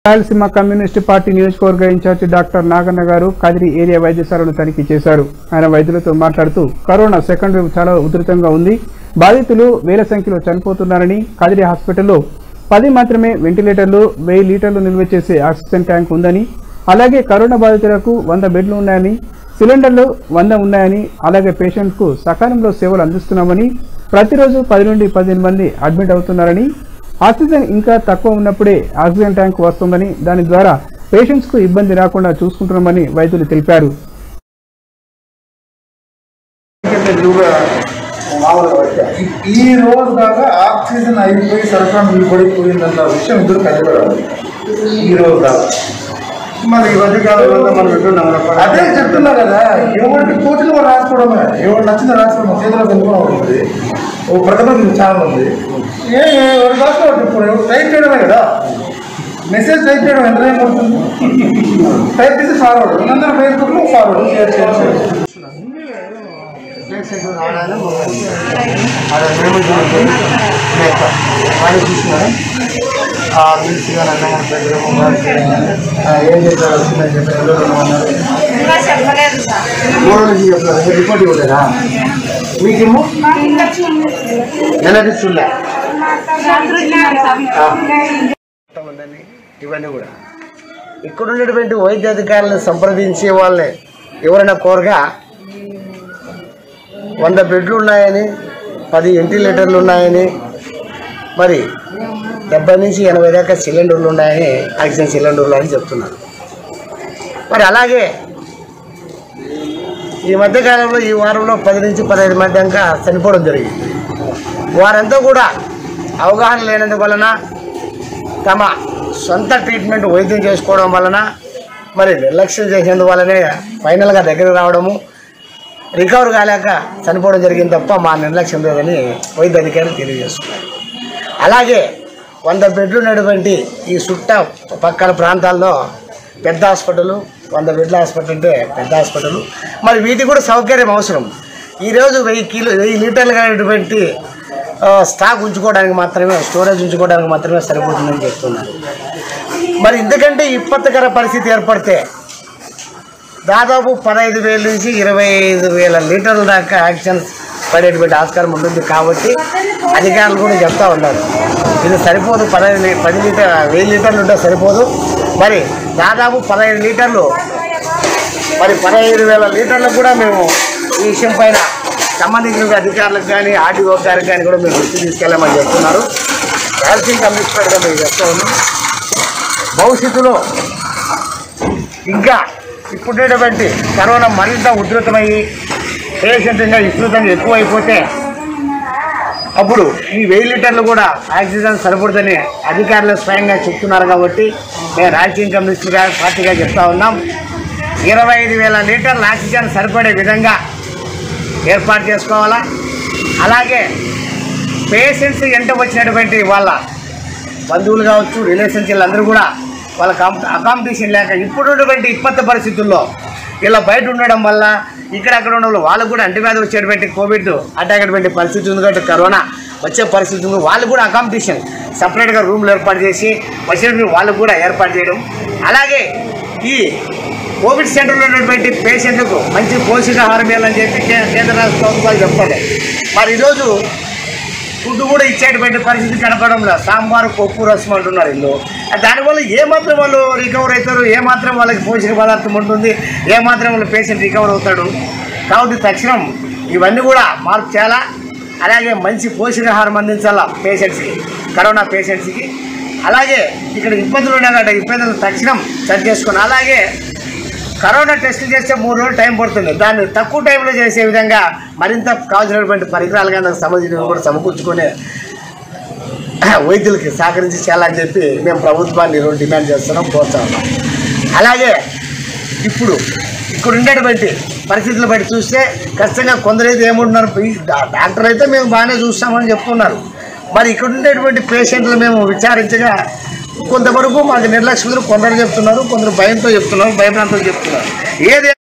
Rayalaseema communist party నియోజకవర్గ in charge doctor Naganna గారు Kadiri area వైద్యశాలను తనిఖీ చేశారు ఆయన వైద్యులతో మాట్లాడుతూ కరోనా సెకండ్ వేవ్ చాలా ఉధృతంగా ఉంది బాధితులు వేల సంఖ్యలో చనిపోతున్నారని కదిరి హాస్పిటల్లో పది మాత్రమే వెంటిలేటర్లు వెయ్యి లీటర్లు నిల్వ చేసే ఆక్సిజన్ ట్యాంక్ ఉందని అలాగే కరోనా బాధితులకు వంద బెడ్లు ఉన్నాయని సిలిండర్లు వంద ఉన్నాయని అలాగే పేషెంట్కు సకాలంలో సేవలు అందిస్తున్నామని ప్రతిరోజు పది నుండి పదిహేను మంది అడ్మిట్ అవుతున్నారని ఆక్సిజన్ ఇంకా తక్కువ ఉన్నప్పుడే ఆక్సిజన్ ట్యాంక్ వస్తుందని దాని ద్వారా పేషెంట్స్ కు ఇబ్బంది రాకుండా చూసుకుంటున్నామని వైద్యులు తెలిపారు ఈ రోజు దాకా ఆక్సిజన్ అయిపోయి సరఫరా నిలబడిపోయిందన్న విషయం ఇద్దరు కనిపెడాలి ఈ రోజు దాకా మరి ఈ మధ్య కాలంలో మనం వింటున్నాం కదా, అదే చెప్తున్నా కదా ఎవరికి కోచింగ్ కూడా రాసుకోవడమే ఎవరు నచ్చింది రాసుకోవడం చేతిలో తెలుసుకోవడం ఉంటుంది ఓ ప్రతిభ ఛానల్ ఉంది ఏ ఏ, ఎవరు రాసుకోవడం ఇప్పుడు ఎవరు టైప్ చేయడమే కదా మెసేజ్ టైప్ చేయడం ఎంత టైం పడుతుంది టైప్ చేసి ఫార్వర్డ్ అందరూ ఫేస్బుక్లో forward share share share patient రావడానికి మొదలు. ఆడ నియమించిన లెక్క వాళ్ళు చూసినారు ఆ మిల్స్ కానీ అన్నం కానీ పెట్టడం మొబైల్ చేయడం కానీ, ఆ, ఏం చేశారు వచ్చిందని చెప్పి ఎవరో ఉన్నారు ఇంకా చెప్పలేదు సార్ మూడు నుంచి చెప్తారు మీరు రిపోర్ట్ ఇవ్వలేదా మీకేమో నెలకి చూడలే ఉందని ఇవన్నీ కూడా ఇక్కడ ఉన్నటువంటి వైద్య అధికారులను సంప్రదించి వాళ్ళని ఎవరైనా కోరగా వంద బెడ్లు ఉన్నాయని పది వెంటిలేటర్లు ఉన్నాయని మరి డెబ్బై నుంచి ఎనభై దాకా సిలిండర్లు ఉన్నాయని ఆక్సిజన్ సిలిండర్లు అని చెప్తున్నారు మరి అలాగే ఈ మధ్యకాలంలో ఈ వారంలో పది నుంచి పదహైదు మంది దాకా చనిపోవడం జరిగింది వారంతా కూడా అవగాహన లేనందు వలన తమ సొంత ట్రీట్మెంట్ వైద్యం చేసుకోవడం వలన మరి నిర్లక్ష్యం చేసేందువల్లనే ఫైనల్గా దగ్గర రావడము రికవర్ కాలేక చనిపోవడం జరిగింది తప్ప మా నిర్లక్ష్యం లేదని వైద్య అధికారులు తెలియజేస్తున్నారు అలాగే వంద బెడ్లు ఉన్నటువంటి ఈ చుట్ట పక్కన ప్రాంతాల్లో పెద్ద హాస్పిటల్ వంద బెడ్ల హాస్పిటల్ అంటే పెద్ద హాస్పిటల్ మరి వీటికి కూడా సౌకర్యం అవసరం ఈరోజు వెయ్యి కిలో వెయ్యి లీటర్లు అనేటువంటి ఆ, స్టాక్ ఉంచుకోవడానికి మాత్రమే స్టోరేజ్ ఉంచుకోవడానికి మాత్రమే సరిపోతుందని చెప్తున్నారు మరి ఇంతకంటే ఇబ్బందికర పరిస్థితి ఏర్పడితే దాదాపు పదహైదు వేల నుంచి ఇరవై ఐదు వేల లీటర్ల దాకా యాక్షన్ పడేటువంటి ఆస్కారం ఉంటుంది కాబట్టి అధికారులు కూడా చెప్తా ఉన్నారు ఇది సరిపోదు పదహైదు లీ- పది లీటర్ వెయ్యి లీటర్లు ఉంటే సరిపోదు మరి దాదాపు పదహైదు లీటర్లు మరి పదహైదు వేల లీటర్లకు కూడా మేము ఈ విషయం పైన సంబంధించిన అధికారులకు కానీ ఆర్టీఓ గారికి కానీ కూడా మేము దృష్టి తీసుకెళ్ళామని చెప్తున్నారు రాయలసీమ కమిషనర్గా మేము చెప్తా ఉన్నాం భవిష్యత్తులో ఇంకా ఇప్పుడేటువంటి కరోనా మరింత ఉధృతమయ్యి పేషెంట్ ఇంకా విస్తృతంగా ఎక్కువైపోతే అప్పుడు ఈ వెయ్యి లీటర్లు కూడా ఆక్సిజన్ సరిపడుతుందని అధికారులు స్వయంగా చెప్తున్నారు కాబట్టి మేము రాజకీయ కమిషనర్ గారు పార్టీగా చెప్తా ఉన్నాం ఇరవై ఐదు వేల లీటర్ల ఆక్సిజన్ సరిపడే విధంగా ఏర్పాటు చేసుకోవాలా అలాగే పేషెంట్స్ ఎంట వచ్చినటువంటి వాళ్ళ బంధువులు కావచ్చు రిలేషన్స్ వీళ్ళందరూ కూడా వాళ్ళ కాంప అకామిడేషన్ లేక ఇప్పుడున్నటువంటి ఇప్పత్త పరిస్థితుల్లో ఇలా బయట ఉండడం వల్ల ఇక్కడ అక్కడ ఉన్న వాళ్ళు వాళ్ళకు కూడా అంటువ్యాధి వచ్చేటువంటి కోవిడ్ అటాక్ అటువంటి పరిస్థితి ఉంది కాబట్టి కరోనా వచ్చే పరిస్థితి ఉంది వాళ్ళు కూడా అకామిడేషన్ సపరేట్గా రూమ్లు ఏర్పాటు చేసి వచ్చినటువంటి వాళ్ళకు కూడా ఏర్పాటు చేయడం అలాగే ఈ కోవిడ్ సెంటర్లో ఉన్నటువంటి పేషెంట్లకు మంచి పోషకాహారం ఇవ్వాలని చెప్పి కే- కేంద్ర రాష్ట్ర ప్రభుత్వాలు చెప్తాయి మరి ఈరోజు ఫుడ్ కూడా ఇచ్చేటువంటి పరిస్థితి కనపడడం లేదు సాంబారు పప్పు రసం అంటున్నారు ఇల్లు దానివల్ల ఏ మాత్రం వాళ్ళు రికవర్ అవుతారు ఏ మాత్రం వాళ్ళకి పోషక పదార్థం ఉంటుంది ఏ మాత్రం వాళ్ళ పేషెంట్ రికవర్ అవుతాడు కాబట్టి తక్షణం ఇవన్నీ కూడా మార్పు చేయాలా అలాగే మంచి పోషకాహారం అందించాలా పేషెంట్స్కి కరోనా పేషెంట్స్కి అలాగే ఇక్కడ ఇబ్బందులు ఉన్నాయి కాబట్టి ఇబ్బందులు తక్షణం సరి చేసుకుని అలాగే కరోనా టెస్టులు చేస్తే మూడు రోజులు టైం పడుతుంది దాన్ని తక్కువ టైంలో చేసే విధంగా మరింత కావాల్సినటువంటి పరికరాలు కానీ దానికి సంబంధించినవి కూడా సమకూర్చుకునే వైద్యులకి సహకరించి చేయాలని చెప్పి మేము ప్రభుత్వాన్ని ఈరోజు డిమాండ్ చేస్తున్నాం కోరుతా ఉన్నాం అలాగే ఇప్పుడు ఇక్కడ ఉండేటువంటి పరిస్థితులు బట్టి చూస్తే ఖచ్చితంగా కొందరైతే ఏమంటున్నారు ఈ డా- డాక్టర్ అయితే మేము బాగానే చూస్తామని చెప్తున్నారు మరి ఇక్కడ ఉండేటువంటి పేషెంట్లు మేము విచారించగా కొంతవరకు మాకు నిర్లక్ష్యం కొందరు చెప్తున్నారు కొందరు భయంతో చెప్తున్నారు భయభ్రాంతులు చెప్తున్నారు ఏది